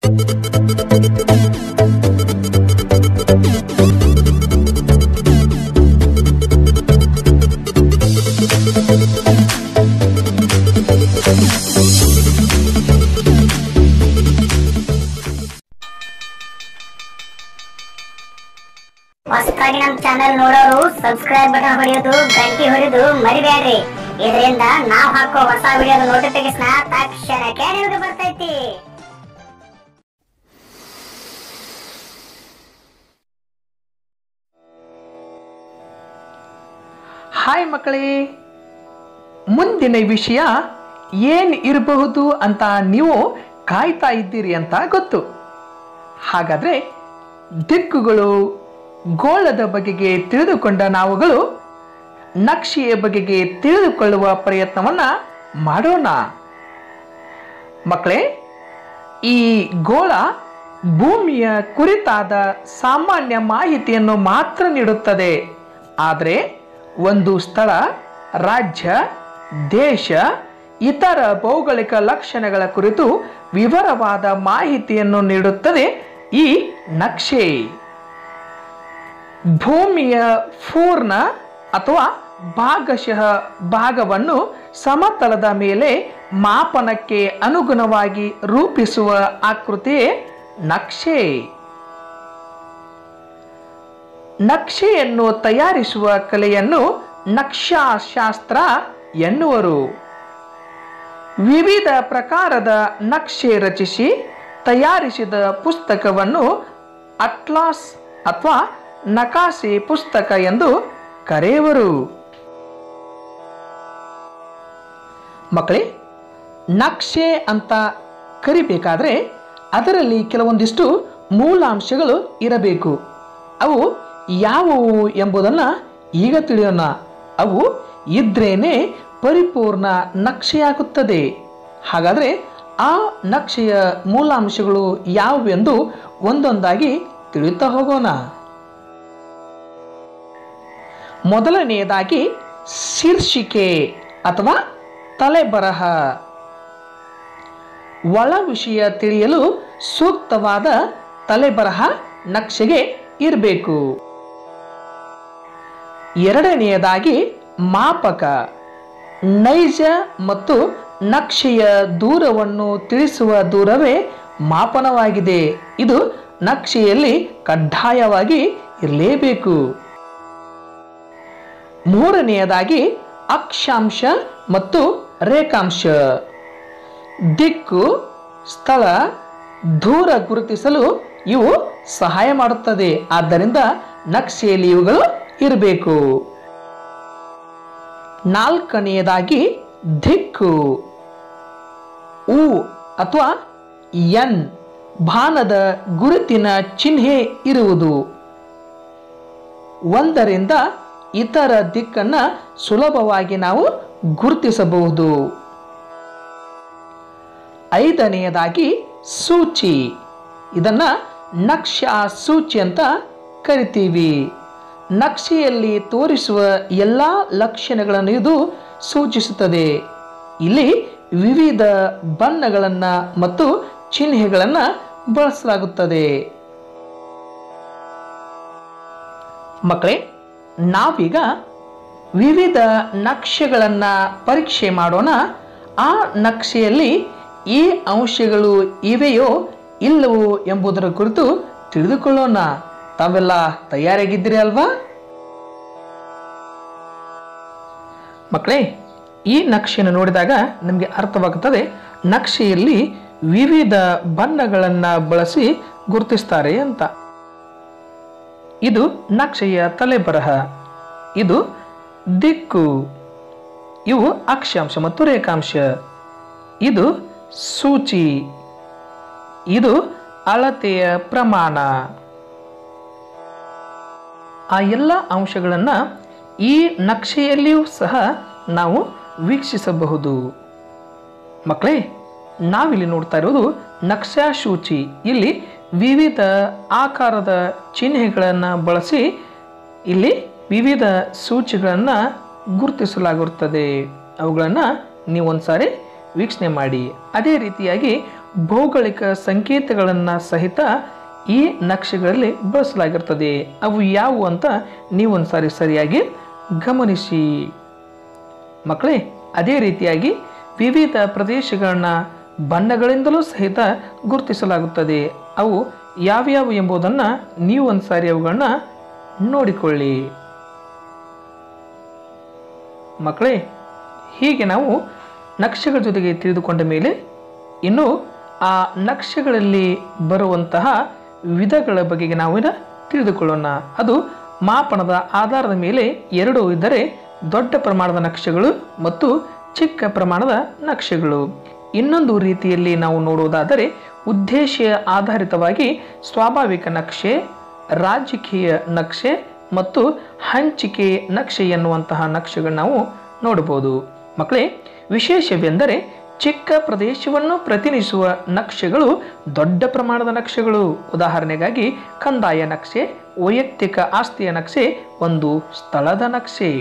ಹೊಸದಾಗಿ ನಮ್ಮ ಚಾನೆಲ್ ನೋಡೋರು ಸಬ್ಸ್ಕ್ರೈಬ್ ಬಟನ್ ಹೊಡೆಯೋದು ಗಂಟೆ ಹೊಡೆಯೋದು ಮರಿಬೇಡ್ರಿ ಇದರಿಂದ ನಾವ್ ಹಾಕೋ ಹೊಸ ವಿಡಿಯೋದ ನೋಟಿಫಿಕೇಶನ್ ತಕ್ಷಣಕ್ಕೆ ನಿಮಗೆ ಬರ್ತೈತಿ ಹಾಯ್ ಮಕ್ಕಳೇ ಮುಂದಿನ ವಿಷಯ ಏನು ಇರಬಹುದು ಅಂತ ನೀವು ಕಾಯ್ತಾ ಇದ್ದೀರಿ ಅಂತ ಗೊತ್ತು ಹಾಗಾದರೆ ದಿಕ್ಕುಗಳು ಗೋಳದ ಬಗೆಗೆ ತಿಳಿದುಕೊಂಡ ನಾವುಗಳು ನಕ್ಷೆಯ ಬಗೆಗೆ ತಿಳಿದುಕೊಳ್ಳುವ ಪ್ರಯತ್ನವನ್ನು ಮಾಡೋಣ ಮಕ್ಕಳೇ ಈ ಗೋಳ ಭೂಮಿಯ ಕುರಿತಾದ ಸಾಮಾನ್ಯ ಮಾಹಿತಿಯನ್ನು ಮಾತ್ರ ನೀಡುತ್ತದೆ ಆದರೆ ಒಂದು ಸ್ಥಳ ರಾಜ್ಯ ದೇಶ ಇತರ ಭೌಗೋಳಿಕ ಲಕ್ಷಣಗಳ ಕುರಿತು ವಿವರವಾದ ಮಾಹಿತಿಯನ್ನು ನೀಡುತ್ತದೆ ಈ ನಕ್ಷೆ ಭೂಮಿಯ ಪೂರ್ಣ ಅಥವಾ ಭಾಗಶಃ ಭಾಗವನ್ನು ಸಮತಲದ ಮೇಲೆ ಮಾಪನಕ್ಕೆ ಅನುಗುಣವಾಗಿ ರೂಪಿಸುವ ಆಕೃತಿಯೇ ನಕ್ಷೆ ನಕ್ಷೆಯನ್ನು ತಯಾರಿಸುವ ಕಲೆಯನ್ನು ನಕ್ಷಾಶಾಸ್ತ್ರ ಎನ್ನುವರು ವಿವಿಧ ಪ್ರಕಾರದ ನಕ್ಷೆ ರಚಿಸಿ ತಯಾರಿಸಿದ ಪುಸ್ತಕವನ್ನು ಅಟ್ಲಾಸ್ ಅಥವಾ ನಕಾಶೆ ಪುಸ್ತಕ ಎಂದು ಕರೆಯುವರು ಮಕ್ಕಳೇ ನಕ್ಷೆ ಅಂತ ಕರಿಬೇಕಾದ್ರೆ ಅದರಲ್ಲಿ ಕೆಲವೊಂದಿಷ್ಟು ಮೂಲಾಂಶಗಳು ಇರಬೇಕು ಅವು ಯಾವುವು ಎಂಬುದನ್ನು ಈಗ ತಿಳಿಯೋಣ ಅವು ಇದ್ರೇನೆ ಪರಿಪೂರ್ಣ ನಕ್ಷೆಯಾಗುತ್ತದೆ ಹಾಗಾದರೆ ಆ ನಕ್ಷೆಯ ಮೂಲಾಂಶಗಳು ಯಾವುವೆಂದು ಒಂದೊಂದಾಗಿ ತಿಳಿಯುತ್ತಾ ಹೋಗೋಣ ಮೊದಲನೆಯದಾಗಿ ಶೀರ್ಷಿಕೆ ಅಥವಾ ತಲೆಬರಹ ಒಳ ವಿಷಯ ತಿಳಿಯಲು ಸೂಕ್ತವಾದ ತಲೆಬರಹ ನಕ್ಷೆಗೆ ಇರಬೇಕು ಎರಡನೆಯದಾಗಿ ಮಾಪಕ ನೈಜ ಮತ್ತು ನಕ್ಷೆಯ ದೂರವನ್ನು ತಿಳಿಸುವ ದೂರವೇ ಮಾಪನವಾಗಿದೆ ಇದು ನಕ್ಷೆಯಲ್ಲಿ ಕಡ್ಡಾಯವಾಗಿ ಇರಲೇಬೇಕು ಮೂರನೆಯದಾಗಿ ಅಕ್ಷಾಂಶ ಮತ್ತು ರೇಖಾಂಶ ದಿಕ್ಕು ಸ್ಥಳ ದೂರ ಗುರುತಿಸಲು ಇವು ಸಹಾಯ ಮಾಡುತ್ತದೆ ಆದ್ದರಿಂದ ನಕ್ಷೆಯಲ್ಲಿ ಇವುಗಳು ಇರಬೇಕು ನಾಲ್ಕನೆಯದಾಗಿ ದಿಕ್ಕು ಉ ಅಥವಾ ಎನ್ ಬಾಣದ ಗುರುತಿನ ಚಿಹ್ನೆ ಇರುವುದು ಒಂದರಿಂದ ಇತರ ದಿಕ್ಕನ್ನ ಸುಲಭವಾಗಿ ನಾವು ಗುರುತಿಸಬಹುದು ಐದನೆಯದಾಗಿ ಸೂಚಿ ಇದನ್ನ ನಕ್ಷಾ ಸೂಚಿ ಅಂತ ಕರಿತೀವಿ ನಕ್ಷೆಯಲ್ಲಿ ತೋರಿಸುವ ಎಲ್ಲ ಲಕ್ಷಣಗಳನ್ನು ಇದು ಸೂಚಿಸುತ್ತದೆ ಇಲ್ಲಿ ವಿವಿಧ ಬಣ್ಣಗಳನ್ನು ಮತ್ತು ಚಿಹ್ನೆಗಳನ್ನು ಬಳಸಲಾಗುತ್ತದೆ ಮಕ್ಕಳೇ ನಾವೀಗ ವಿವಿಧ ನಕ್ಷೆಗಳನ್ನು ಪರೀಕ್ಷೆ ಮಾಡೋಣ ಆ ನಕ್ಷೆಯಲ್ಲಿ ಈ ಅಂಶಗಳು ಇವೆಯೋ ಇಲ್ಲವೋ ಎಂಬುದರ ಕುರಿತು ತಿಳಿದುಕೊಳ್ಳೋಣ ತಾವೆಲ್ಲ ತಯಾರಾಗಿದ್ದೀರಿ ಅಲ್ವಾ ಮಕ್ಕಳೇ ಈ ನಕ್ಷೆಯನ್ನು ನೋಡಿದಾಗ ನಮಗೆ ಅರ್ಥವಾಗುತ್ತದೆ ನಕ್ಷೆಯಲ್ಲಿ ವಿವಿಧ ಬಣ್ಣಗಳನ್ನು ಬಳಸಿ ಗುರುತಿಸ್ತಾರೆ ಅಂತ ಇದು ನಕ್ಷೆಯ ತಲೆಬರಹ ಇದು ದಿಕ್ಕು ಇವು ಅಕ್ಷಾಂಶ ಮತ್ತು ರೇಖಾಂಶ ಇದು ಸೂಚಿ ಇದು ಅಳತೆಯ ಪ್ರಮಾಣ ಆ ಎಲ್ಲ ಅಂಶಗಳನ್ನು ಈ ನಕ್ಷೆಯಲ್ಲಿಯೂ ಸಹ ನಾವು ವೀಕ್ಷಿಸಬಹುದು ಮಕ್ಕಳೇ ನಾವಿಲ್ಲಿ ನೋಡ್ತಾ ಇರೋದು ನಕ್ಷಾಸೂಚಿ ಇಲ್ಲಿ ವಿವಿಧ ಆಕಾರದ ಚಿಹ್ನೆಗಳನ್ನು ಬಳಸಿ ಇಲ್ಲಿ ವಿವಿಧ ಸೂಚಿಗಳನ್ನು ಗುರುತಿಸಲಾಗಿರುತ್ತದೆ ಅವುಗಳನ್ನು ನೀವು ಒಂದು ಸಾರಿ ವೀಕ್ಷಣೆ ಮಾಡಿ ಅದೇ ರೀತಿಯಾಗಿ ಭೌಗೋಳಿಕ ಸಂಕೇತಗಳನ್ನು ಸಹಿತ ಈ ನಕ್ಷೆಗಳಲ್ಲಿ ಬಳಸಲಾಗಿರ್ತದೆ ಅವು ಯಾವುವು ಅಂತ ನೀವೊಂದು ಸಾರಿ ಸರಿಯಾಗಿ ಗಮನಿಸಿ ಮಕ್ಕಳೇ ಅದೇ ರೀತಿಯಾಗಿ ವಿವಿಧ ಪ್ರದೇಶಗಳನ್ನ ಬಣ್ಣಗಳಿಂದಲೂ ಸಹಿತ ಗುರುತಿಸಲಾಗುತ್ತದೆ ಅವು ಯಾವ್ಯಾವು ಎಂಬುದನ್ನು ನೀವು ಒಂದು ಸಾರಿ ಅವುಗಳನ್ನ ನೋಡಿಕೊಳ್ಳಿ ಮಕ್ಕಳೇ ಹೀಗೆ ನಾವು ನಕ್ಷೆಗಳ ಜೊತೆಗೆ ತಿಳಿದುಕೊಂಡ ಮೇಲೆ ಇನ್ನು ಆ ನಕ್ಷೆಗಳಲ್ಲಿ ಬರುವಂತಹ ವಿಧಗಳ ಬಗೆಗೆ ನಾವು ಇನ್ನು ತಿಳಿದುಕೊಳ್ಳೋಣ ಅದು ಮಾಪನದ ಆಧಾರದ ಮೇಲೆ ಎರಡು ಇದ್ದರೆ ದೊಡ್ಡ ಪ್ರಮಾಣದ ನಕ್ಷೆಗಳು ಮತ್ತು ಚಿಕ್ಕ ಪ್ರಮಾಣದ ನಕ್ಷೆಗಳು ಇನ್ನೊಂದು ರೀತಿಯಲ್ಲಿ ನಾವು ನೋಡುವುದಾದರೆ ಉದ್ದೇಶ ಆಧಾರಿತವಾಗಿ ಸ್ವಾಭಾವಿಕ ನಕ್ಷೆ ರಾಜಕೀಯ ನಕ್ಷೆ ಮತ್ತು ಹಂಚಿಕೆ ನಕ್ಷೆ ಎನ್ನುವಂತಹ ನಕ್ಷೆಗಳನ್ನ ನಾವು ನೋಡಬಹುದು ಮಕ್ಕಳೇ ವಿಶೇಷವೆಂದರೆ ಚಿಕ್ಕ ಪ್ರದೇಶವನ್ನು ಪ್ರತಿನಿಧಿಸುವ ನಕ್ಷೆಗಳು ದೊಡ್ಡ ಪ್ರಮಾಣದ ನಕ್ಷೆಗಳು ಉದಾಹರಣೆಗಾಗಿ ಕಂದಾಯ ನಕ್ಷೆ ವೈಯಕ್ತಿಕ ಆಸ್ತಿಯ ನಕ್ಷೆ ಒಂದು ಸ್ಥಳದ ನಕ್ಷೆ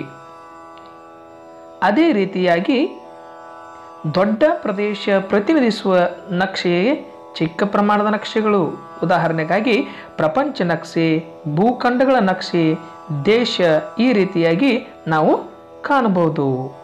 ಅದೇ ರೀತಿಯಾಗಿ ದೊಡ್ಡ ಪ್ರದೇಶ ಪ್ರತಿನಿಧಿಸುವ ನಕ್ಷೆಯೇ ಚಿಕ್ಕ ಪ್ರಮಾಣದ ನಕ್ಷೆಗಳು ಉದಾಹರಣೆಗಾಗಿ ಪ್ರಪಂಚ ನಕ್ಷೆ ಭೂಖಂಡಗಳ ನಕ್ಷೆ ದೇಶ ಈ ರೀತಿಯಾಗಿ ನಾವು ಕಾಣಬಹುದು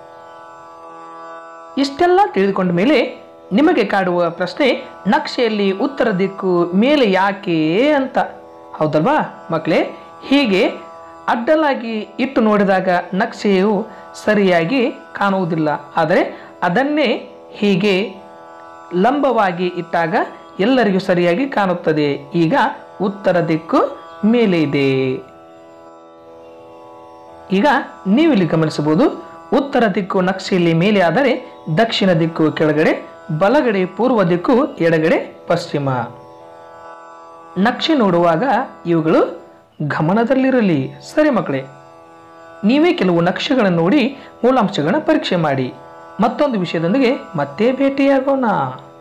ಇಷ್ಟೆಲ್ಲ ತಿಳಿದುಕೊಂಡ ಮೇಲೆ ನಿಮಗೆ ಕಾಡುವ ಪ್ರಶ್ನೆ ನಕ್ಷೆಯಲ್ಲಿ ಉತ್ತರ ದಿಕ್ಕು ಮೇಲೆ ಯಾಕೆ ಅಂತ ಹೌದಲ್ವಾ ಮಕ್ಕಳೇ ಹೀಗೆ ಅಡ್ಡಲಾಗಿ ಇಟ್ಟು ನೋಡಿದಾಗ ನಕ್ಷೆಯು ಸರಿಯಾಗಿ ಕಾಣುವುದಿಲ್ಲ ಆದರೆ ಅದನ್ನೇ ಹೀಗೆ ಲಂಬವಾಗಿ ಇಟ್ಟಾಗ ಎಲ್ಲರಿಗೂ ಸರಿಯಾಗಿ ಕಾಣುತ್ತದೆ ಈಗ ಉತ್ತರ ದಿಕ್ಕು ಮೇಲೆ ಇದೆ ಈಗ ನೀವಿಲ್ಲಿ ಗಮನಿಸಬಹುದು ಉತ್ತರ ದಿಕ್ಕು ನಕ್ಷೆಯಲ್ಲಿ ಮೇಲೆ ಆದರೆ ದಕ್ಷಿಣ ದಿಕ್ಕು ಕೆಳಗಡೆ ಬಲಗಡೆ ಪೂರ್ವ ದಿಕ್ಕು ಎಡಗಡೆ ಪಶ್ಚಿಮ ನಕ್ಷೆ ನೋಡುವಾಗ ಇವುಗಳು ಗಮನದಲ್ಲಿರಲಿ ಸರಿ ಮಕ್ಕಳೇ ನೀವೇ ಕೆಲವು ನಕ್ಷೆಗಳನ್ನು ನೋಡಿ ಮೂಲಾಂಶಗಳನ್ನ ಪರೀಕ್ಷೆ ಮಾಡಿ ಮತ್ತೊಂದು ವಿಷಯದೊಂದಿಗೆ ಮತ್ತೆ ಭೇಟಿಯಾಗೋಣ